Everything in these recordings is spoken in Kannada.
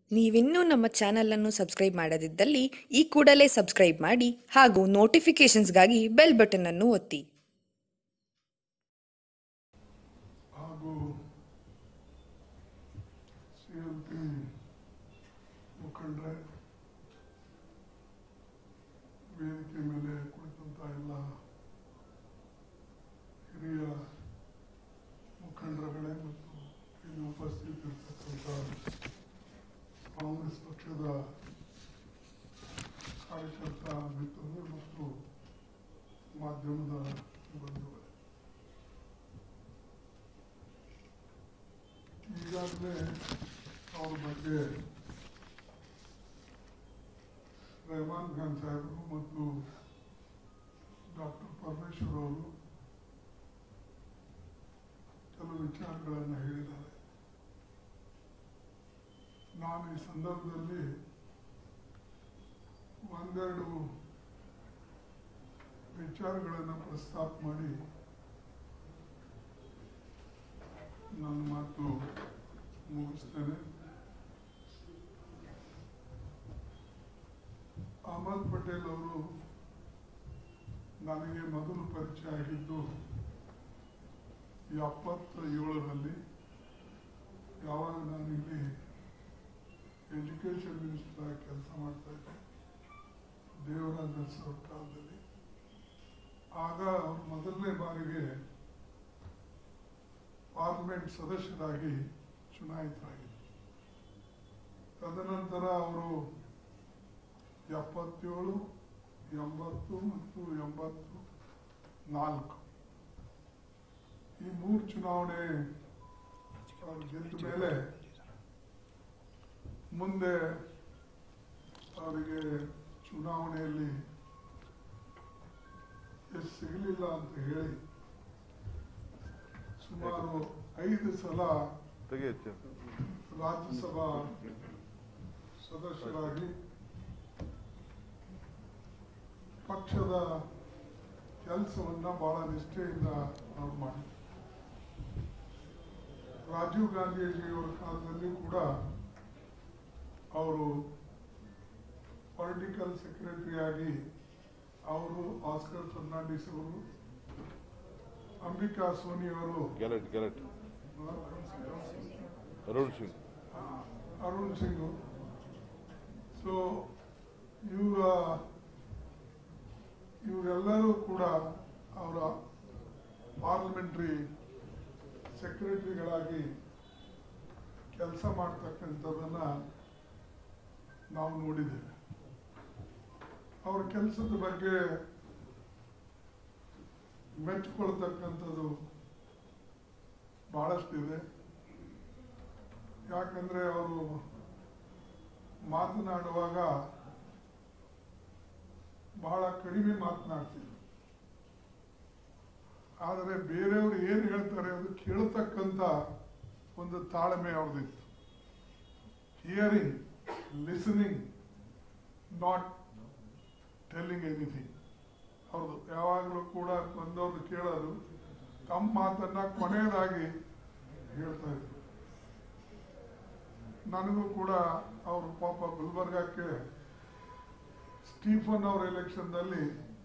ನೀವಿನ್ನೂ ನಮ್ಮ ಚಾನಲನ್ನು ಸಬ್ಸ್ಕ್ರೈಬ್ ಮಾಡದಿದ್ದಲ್ಲಿ ಈ ಕೂಡಲೇ ಸಬ್ಸ್ಕ್ರೈಬ್ ಮಾಡಿ ಹಾಗೂ ನೋಟಿಫಿಕೇಷನ್ಸ್ಗಾಗಿ ಬೆಲ್ ಬಟನ್ ಅನ್ನು ಒತ್ತಿ ಹಾಗೂ ಸಿ ಎಲ್ ಪಿ ಮುಖಂಡರೇ ವೇದಿಕೆ ಮೇಲೆ ಕುಳಿತಂಥ ಎಲ್ಲ ಹಿರಿಯ ಮುಖಂಡರುಗಳೇ ಮತ್ತು ಇಲ್ಲಿ ಉಪಸ್ಥಿತರಿರ್ತಕ್ಕಂಥ ಕಾಂಗ್ರೆಸ್ ಪಕ್ಷದ ಕಾರ್ಯಕರ್ತ ಮಿತ್ರರು ಮತ್ತು ಮಾಧ್ಯಮದ ಬಂಧುಗಳೇ ಈಗಾಗಲೇ ಅವ್ರ ಬಗ್ಗೆ ರೆಹಮಾನ್ ಖಾನ್ ಸಾಹೇಬರು ಮತ್ತು ಡಾಕ್ಟರ್ ಪರಮೇಶ್ವರ್ ಅವರು ಕೆಲವು ವಿಚಾರಗಳನ್ನು ಹೇಳಿದ್ದಾರೆ ನಾನು ಈ ಸಂದರ್ಭದಲ್ಲಿ ಒಂದೆರಡು ವಿಚಾರಗಳನ್ನು ಪ್ರಸ್ತಾಪ ಮಾಡಿ ನನ್ನ ಮಾತು ಮುಗಿಸ್ತೇನೆ ಅಹಮದ್ ಪಟೇಲ್ ಅವರು ನನಗೆ ಮೊದಲು ಪರಿಚಯ ಆಗಿದ್ದು ಎಪ್ಪತ್ತ ಏಳರಲ್ಲಿ ಯಾವಾಗ ನಾನು ಇಲ್ಲಿ ಎಜುಕೇಷನ್ ಮಿನಿಸ್ಟರ್ ಆಗಿ ಕೆಲಸ ಮಾಡ್ತಾ ಇದ್ದೆ ದೇವರಾಜ ಅರಸು ಕಾಲದಲ್ಲಿ ಆಗ ಅವರು ಮೊದಲನೇ ಬಾರಿಗೆ ಪಾರ್ಲಿಮೆಂಟ್ ಸದಸ್ಯರಾಗಿ ಚುನಾಯಿತರಾಗಿದ್ದರು ತದನಂತರ ಅವರು ಎಪ್ಪತ್ತೇಳು ಎಂಬತ್ತು ಮತ್ತು ಎಂಬತ್ತು ನಾಲ್ಕು ಈ ಮೂರು ಚುನಾವಣೆ ಅವರು ಗೆದ್ದ ಮೇಲೆ ಮುಂದೆ ಅವರಿಗೆ ಚುನಾವಣೆಯಲ್ಲಿ ಎಷ್ಟು ಸಿಗಲಿಲ್ಲ ಅಂತ ಹೇಳಿ ಸುಮಾರು ಐದು ಸಲ ತೆಗೆಯುತ್ತೆ ರಾಜ್ಯಸಭಾ ಸದಸ್ಯರಾಗಿ ಪಕ್ಷದ ಕೆಲಸವನ್ನ ಬಹಳ ನಿಷ್ಠೆಯಿಂದ ಅವ್ರು ಮಾಡಿ ರಾಜೀವ್ ಗಾಂಧೀಜಿಯವರ ಕಾಲದಲ್ಲಿ ಕೂಡ ಅವರು ಪೊಲಿಟಿಕಲ್ ಸೆಕ್ರೆಟರಿ ಆಗಿ ಅವರು ಆಸ್ಕರ್ ಫರ್ನಾಂಡಿಸ್ ಅವರು ಅಂಬಿಕಾ ಸೋನಿ ಅವರು ಗ್ಯಾಲೆಟ್ ಗ್ಯಾಲೆಟ್ ಅರುಣ್ ಸಿಂಗ್ ಅರುಣ್ ಸಿಂಗ್ ಸೊ ಇವರ ಇವರೆಲ್ಲರೂ ಕೂಡ ಅವರ ಪಾರ್ಲಿಮೆಂಟ್ರಿ ಸೆಕ್ರೆಟರಿಗಳಾಗಿ ಕೆಲಸ ಮಾಡ್ತಕ್ಕಂಥದ್ದನ್ನ ನಾವು ನೋಡಿದ್ದೇವೆ ಅವ್ರ ಕೆಲಸದ ಬಗ್ಗೆ ಮೆಚ್ಚಿಕೊಳ್ತಕ್ಕಂಥದ್ದು ಬಹಳಷ್ಟಿದೆ ಯಾಕಂದ್ರೆ ಅವರು ಮಾತನಾಡುವಾಗ ಬಹಳ ಕಡಿಮೆ ಮಾತನಾಡ್ತಿದ್ರು ಆದರೆ ಬೇರೆಯವರು ಏನು ಹೇಳ್ತಾರೆ ಅದು ಕೇಳತಕ್ಕಂಥ ಒಂದು ತಾಳ್ಮೆ ಅವ್ರದ್ದಿತ್ತು hearing listening not telling anything ಅವ್ರದ್ದು ಯಾವಾಗಲೂ ಕೂಡ ಬಂದವ್ರದ್ದು ಕೇಳೋದು ತಮ್ಮ ಮಾತನ್ನ ಕೊನೆಯದಾಗಿ ಹೇಳ್ತಾ ಇದ್ರು ನನಗೂ ಕೂಡ ಅವರು ಪಾಪ ಗುಲ್ಬರ್ಗಕ್ಕೆ ಸ್ಟೀಫನ್ ಅವರ ಎಲೆಕ್ಷನ್ನಲ್ಲಿ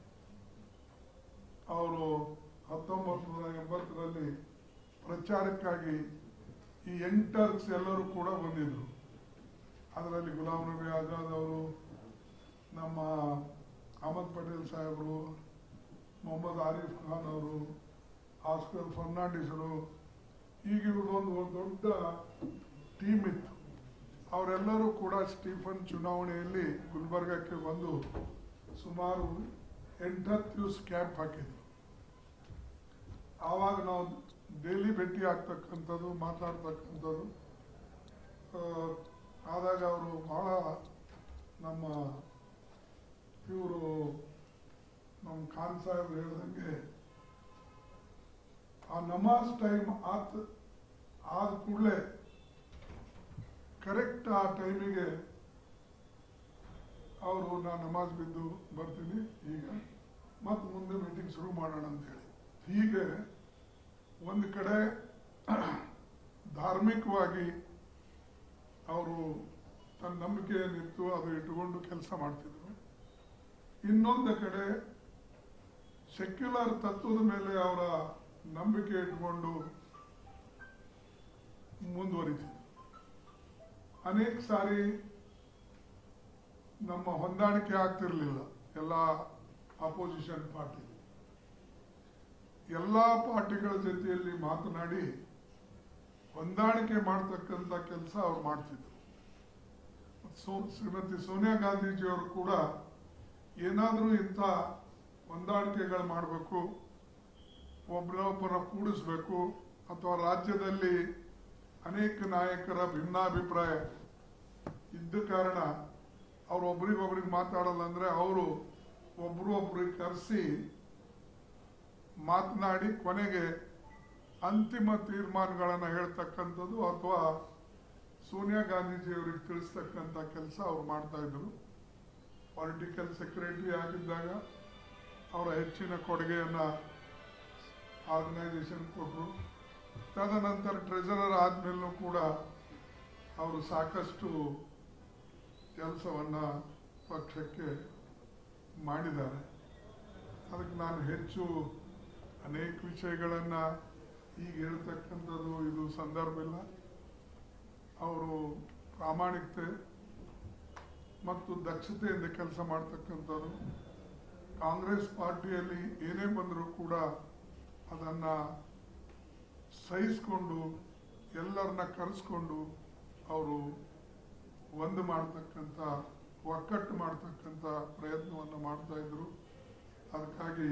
ಅವರು ಹತ್ತೊಂಬತ್ತು ನೂರ ಎಂಬತ್ತರಲ್ಲಿ ಪ್ರಚಾರಕ್ಕಾಗಿ ಈ ಎಂಟರ್ಸ್ ಎಲ್ಲರೂ ಕೂಡ ಬಂದಿದ್ರು ಅದರಲ್ಲಿ ಗುಲಾಂ ನಬಿ ಆಜಾದ್ ಅವರು ನಮ್ಮ ಅಹಮದ್ ಪಟೇಲ್ ಸಾಹೇಬರು ಮೊಹಮ್ಮದ್ ಆರಿಫ್ ಖಾನ್ ಅವರು ಆಸ್ಕರ್ ಫರ್ನಾಂಡಿಸರು ಈಗ ಇವ್ರದೊಂದು ದೊಡ್ಡ ಟೀಮ್ ಇತ್ತು ಅವರೆಲ್ಲರೂ ಕೂಡ ಸ್ಟೀಫನ್ ಚುನಾವಣೆಯಲ್ಲಿ ಗುಲ್ಬರ್ಗಕ್ಕೆ ಬಂದು ಸುಮಾರು ಎಂಟತ್ತು ದಿವಸ ಕ್ಯಾಂಪ್ ಹಾಕಿದ್ರು ಆವಾಗ ನಾವು ಡೈಲಿ ಭೇಟಿ ಆಗ್ತಕ್ಕಂಥದ್ದು ಮಾತಾಡ್ತಕ್ಕಂಥದ್ದು ಆ, ಆದಾಗ ಅವರು ಬಹಳ ನಮ್ಮ ಇವರು ನಮ್ಮ ಖಾನ್ ಸಾಹೇಬ್ ಹೇಳ್ದಂಗೆ ಆ ನಮಾಜ್ ಟೈಮ್ ಆತ ಆದ ಕೂಡಲೇ ಕರೆಕ್ಟ್ ಆ ಟೈಮಿಗೆ ಅವರು ನಾನು ನಮಾಜ್ ಬಿದ್ದು ಬರ್ತೀನಿ ಈಗ ಮತ್ತೆ ಮುಂದೆ ಮೀಟಿಂಗ್ ಶುರು ಮಾಡೋಣ ಅಂತ ಹೇಳಿ ಹೀಗೆ ಒಂದು ಕಡೆ ಧಾರ್ಮಿಕವಾಗಿ ಅವರು ತನ್ನ ನಂಬಿಕೆ ಏನಿತ್ತು ಅದು ಇಟ್ಕೊಂಡು ಕೆಲಸ ಮಾಡ್ತಿದ್ರು ಇನ್ನೊಂದು ಕಡೆ ಸೆಕ್ಯುಲರ್ ತತ್ವದ ಮೇಲೆ ಅವರ ನಂಬಿಕೆ ಇಟ್ಕೊಂಡು ಮುಂದುವರಿತಿದ್ರು ಅನೇಕ ಸಾರಿ ನಮ್ಮ ಹೊಂದಾಣಿಕೆ ಆಗ್ತಿರ್ಲಿಲ್ಲ ಎಲ್ಲ ಅಪೋಸಿಷನ್ ಪಾರ್ಟಿ ಎಲ್ಲ ಪಾರ್ಟಿಗಳ ಜೊತೆಯಲ್ಲಿ ಮಾತನಾಡಿ ಹೊಂದಾಣಿಕೆ ಮಾಡ್ತಕ್ಕಂಥ ಕೆಲಸ ಅವ್ರು ಮಾಡ್ತಿದ್ರು ಸೋ ಶ್ರೀಮತಿ ಸೋನಿಯಾ ಗಾಂಧೀಜಿಯವರು ಕೂಡ ಏನಾದರೂ ಇಂಥ ಹೊಂದಾಣಿಕೆಗಳು ಮಾಡಬೇಕು ಒಬ್ಬರೊಬ್ಬರ ಕೂಡಿಸ್ಬೇಕು ಅಥವಾ ರಾಜ್ಯದಲ್ಲಿ ಅನೇಕ ನಾಯಕರ ಭಿನ್ನಾಭಿಪ್ರಾಯ ಇದ್ದ ಕಾರಣ ಅವ್ರು ಒಬ್ರಿಗೊಬ್ರಿಗೆ ಮಾತಾಡಲ್ಲ ಅಂದ್ರೆ ಅವರು ಒಬ್ರು ಒಬ್ರಿಗೆ ಕರೆಸಿ ಮಾತನಾಡಿ ಕೊನೆಗೆ ಅಂತಿಮ ತೀರ್ಮಾನಗಳನ್ನು ಹೇಳ್ತಕ್ಕಂಥದ್ದು ಅಥವಾ ಸೋನಿಯಾ ಗಾಂಧೀಜಿ ಅವರಿಗೆ ತಿಳಿಸ್ತಕ್ಕಂಥ ಕೆಲಸ ಅವ್ರು ಮಾಡ್ತಾ ಇದ್ರು ಪೊಲಿಟಿಕಲ್ ಸೆಕ್ರೆಟರಿ ಆಗಿದ್ದಾಗ ಅವರ ಹೆಚ್ಚಿನ ಕೊಡುಗೆಯನ್ನು ಆರ್ಗನೈಸೇಷನ್ ಕೊಟ್ಟರು ತದನಂತರ ಟ್ರೆಜರರ್ ಆದ್ಮೇಲೂ ಕೂಡ ಅವರು ಸಾಕಷ್ಟು ಕೆಲಸವನ್ನ ಪಕ್ಷಕ್ಕೆ ಮಾಡಿದ್ದಾರೆ ಅದಕ್ಕೆ ನಾನು ಹೆಚ್ಚು ಅನೇಕ ವಿಷಯಗಳನ್ನ ಈಗ ಹೇಳ್ತಕ್ಕಂಥದ್ದು ಇದು ಸಂದರ್ಭ ಇಲ್ಲ ಅವರು ಪ್ರಾಮಾಣಿಕತೆ ಮತ್ತು ದಕ್ಷತೆಯಿಂದ ಕೆಲಸ ಮಾಡ್ತಕ್ಕಂಥದ್ದು ಕಾಂಗ್ರೆಸ್ ಪಾರ್ಟಿಯಲ್ಲಿ ಏನೇ ಬಂದರೂ ಕೂಡ ಅದನ್ನ ಸಹಿಸ್ಕೊಂಡು ಎಲ್ಲರನ್ನ ಕರೆಸ್ಕೊಂಡು ಅವರು ಒಂದು ಮಾಡ್ತಕ್ಕಂಥ ಒಕ್ಕಟ್ಟು ಮಾಡ್ತಕ್ಕಂಥ ಪ್ರಯತ್ನವನ್ನು ಮಾಡ್ತಾ ಇದ್ರು ಅದಕ್ಕಾಗಿ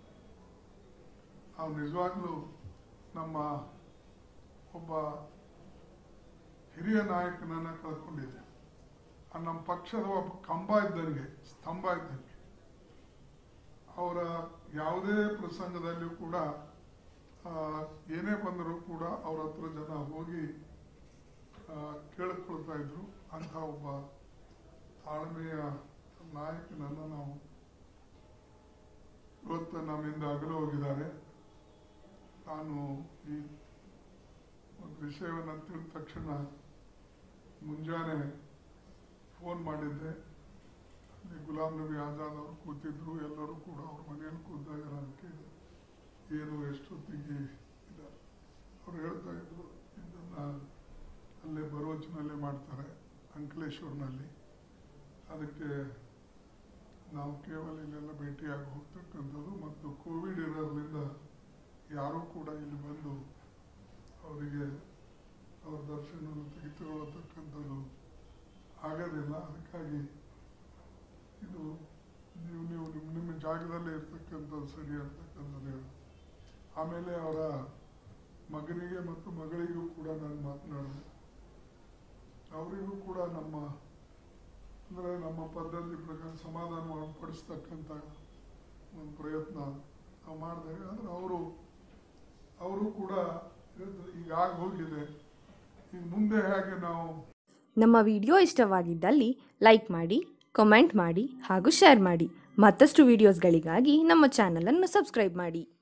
ನಾವು ನಿಜವಾಗ್ಲೂ ನಮ್ಮ ಒಬ್ಬ ಹಿರಿಯ ನಾಯಕನನ್ನ ಕಳ್ಕೊಂಡಿದ್ದೆ ಆ ನಮ್ಮ ಪಕ್ಷದ ಒಬ್ಬ ಕಂಬ ಇದ್ದಂಗೆ ಸ್ತಂಭ ಇದ್ದಂಗೆ ಅವರ ಯಾವುದೇ ಪ್ರಸಂಗದಲ್ಲಿಯೂ ಕೂಡ ಆ, ಏನೇ ಬಂದರೂ ಕೂಡ ಅವ್ರ ಹತ್ರ ಜನ ಹೋಗಿ ಆ, ಕೇಳಿಕೊಳ್ತಾ ಇದ್ರು ಅಂಥ ಒಬ್ಬ ತಾಳ್ಮೆಯ ನಾಯಕನನ್ನ ನಾವು ಇವತ್ತು ನಮ್ಮಿಂದ ಅಗಲು ಹೋಗಿದ್ದಾರೆ ನಾನು ಈ ಒಂದು ವಿಷಯವನ್ನು ತಿಳಿದ ತಕ್ಷಣ ಮುಂಜಾನೆ ಫೋನ್ ಮಾಡಿದ್ದೆ ಅಲ್ಲಿ ಗುಲಾಂ ನಬಿ ಆಜಾದ್ ಅವರು ಕೂತಿದ್ರು ಎಲ್ಲರೂ ಕೂಡ ಅವ್ರ ಮನೆಯಲ್ಲಿ ಕೂತಾಗ ನಾನು ಕೇಳಿದೆ ಏನು ಎಷ್ಟೊತ್ತಿಗೆ ಇದ್ದಾರೆ ಅವ್ರು ಹೇಳ್ತಾ ಇದ್ರು ಇದನ್ನ ಅಲ್ಲೇ ಬರೋಚ್ನಲ್ಲೇ ಮಾಡ್ತಾರೆ ಅಂಕಲೇಶ್ವರ್ನಲ್ಲಿ ಅದಕ್ಕೆ ನಾವು ಕೇವಲ ಇಲ್ಲೆಲ್ಲ ಭೇಟಿಯಾಗಿ ಹೋಗ್ತಕ್ಕಂಥದ್ದು ಮತ್ತು ಕೋವಿಡ್ ಇರೋದ್ರಿಂದ ಯಾರೂ ಕೂಡ ಇಲ್ಲಿ ಬಂದು ಅವರಿಗೆ ಅವ್ರ ದರ್ಶನವನ್ನು ತೆಗೆದುಕೊಳ್ಳತಕ್ಕಂಥದ್ದು ಆಗೋದಿಲ್ಲ ಅದಕ್ಕಾಗಿ ಇದು ನೀವು ನೀವು ನಿಮ್ಮ ನಿಮ್ಮ ಜಾಗದಲ್ಲೇ ಇರ್ತಕ್ಕಂಥದ್ದು ಸರಿ ಅಂತಕ್ಕಂಥದ್ದು ಹೇಳಿ ಆಮೇಲೆ ಅವರ ಮಗನಿಗೆ ಮತ್ತು ಮಗಳಿಗೂ ಕೂಡ ನಾನು ಮಾತನಾಡಿದೆ ಅವರಿಗೂ ಕೂಡ ನಮ್ಮ ಅಂದರೆ ನಮ್ಮ ಪದ್ಧತಿ ಪ್ರಕಾರ ಸಮಾಧಾನ ಪಡಿಸ್ತಕ್ಕಂಥ ಒಂದು ಪ್ರಯತ್ನ ನಾವು ಮಾಡಿದಾಗ ಆದರೆ ಅವರು ಅವರು ಕೂಡ ಹೇಳ್ತಾರೆ, ಈಗ ಆಗಿ ಹೋಗಿದೆ ಈಗ ಮುಂದೆ ಹೇಗೆ ನಾವು ನಮ್ಮ ವಿಡಿಯೋ ಇಷ್ಟವಾಗಿದ್ದಲ್ಲಿ ಲೈಕ್ ಮಾಡಿ ಕಮೆಂಟ್ ಮಾಡಿ ಹಾಗೂ ಶೇರ್ ಮಾಡಿ ಮತ್ತಷ್ಟು ವಿಡಿಯೋಸ್ಗಳಿಗಾಗಿ ನಮ್ಮ ಚಾನಲನ್ನು ಸಬ್ಸ್ಕ್ರೈಬ್ ಮಾಡಿ